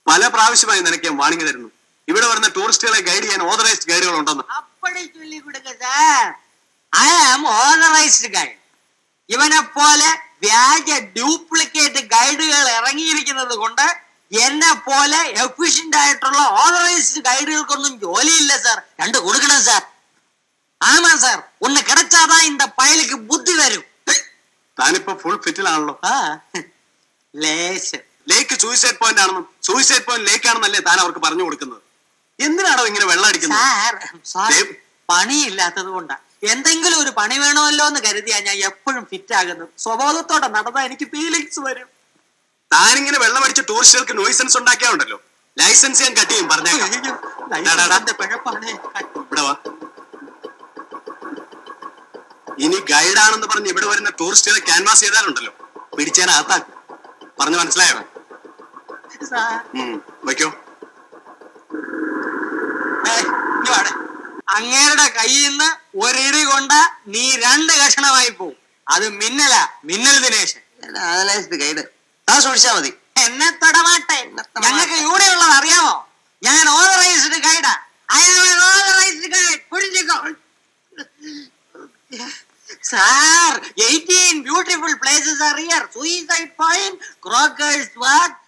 പല പ്രാവശ്യമായി നിനക്ക് ഞാൻ വാണിംഗ് തരുന്നു ഇവിടെ വരുന്ന ടൂറിസ്റ്റുകളെ ഗൈഡ് ചെയ്യാൻ ഓതറൈസ്ഡ് ഗൈഡുകൾ ഉണ്ടെന്ന് அப்படி சொல்லி கொடுங்க சார் ஐ ஆம் ഓതറൈസ്ഡ് ഗൈഡ് ഇവനെ പോലെ വ്യാജ ഡ്യൂപ്ലിക്കേറ്റ് ഗൈഡുകൾ ഇറങ്ങിയിരിക്കുന്നത് കൊണ്ട് എന്നെ പോലെ എഫിഷ്യന്റ് ആയിട്ടുള്ള ഓതറൈസ്ഡ് ഗൈഡുകൾക്കൊന്നും ജോലിയില്ല സാർ രണ്ട് കൊടുക്കണം സാർ ആമാ സാർ ഒന്ന് കിടച്ചാതാ இந்த பயலுக்கு ബുദ്ധി വരും താനിപ്പോ ഫുൾ ഫിറ്റിലാണല്ലോ ആ ലേശം ലേക്ക് സൂയിസൈഡ് പോയിന്റ് ആണെന്നും സൂയിസൈഡ് പോയിന്റ് ലേക്ക് ആണെന്നല്ലേ താൻ അവർക്ക് പറഞ്ഞു കൊടുക്കുന്നത് എന്തിനാണോ ഇങ്ങനെ വെള്ളം അടിക്കുന്നത് സാർ സാർ ദേ- പണിയില്ലാത്തത് കൊണ്ടാ എന്തെങ്കിലും ഒരു പണി വേണമല്ലോ എന്ന് കരുതിയാ ഞാൻ എപ്പോഴും ഫിറ്റ് ആകുന്നത് സ്വബോധത്തോടെ നടന്നാ എനിക്ക് ഫീലിങ്സ് വരും താനിങ്ങനെ വെള്ളം അടിച്ച് ടൂറിസ്റ്റുകൾക്ക് നോയ്സൻസ് ഉണ്ടാക്കിയാ ഉണ്ടല്ലോ ലൈസൻസ് ഞാൻ കട്ട് ചെയ്യും പറഞ്ഞേക്കാം അയ്യോ, ഡാ, ഡാ, ഡാ. ലൈസൻസിന്റെ പിഴപ്പാണ് ഇവിടെ വാ ഇനി ഗൈഡാണെന്ന് പറഞ്ഞ് ഇവിടെ വരുന്ന ടൂറിസ്റ്റുകളെ ക്യാൻവാസ് ചെയ്താലുണ്ടല്ലോ പിടിച്ചാൻ അകത്താക്കും പറഞ്ഞു മനസ്സിലായോ സാർ ഉം, വയ്ക്കോ ഏയ്, ഇങ്ങ് വാടെ. അങ്ങേരുടെ കയ്യിൽ നിന്ന് ഒരിടി കൊണ്ട നീ രണ്ട് കഷണമായി പോവും അത് മിന്നല മിന്നൽ ദിനേശൻ ഓതറൈസ്ഡ് ഗൈഡ് താൻ സൂക്ഷിച്ചാ മതി എന്നെ തൊടമാട്ടെ ഞങ്ങൾക്ക് ഇവിടെ ഉള്ളത് അറിയാമോ ഞാൻ ഓതറൈസ്ഡ് ഗൈഡാ ഐ ആം ഓതറൈസ്ഡ് ഗൈഡ് പിടിച്ചിക്കോ sir eighteen beautiful places are here suicide point Coaker's what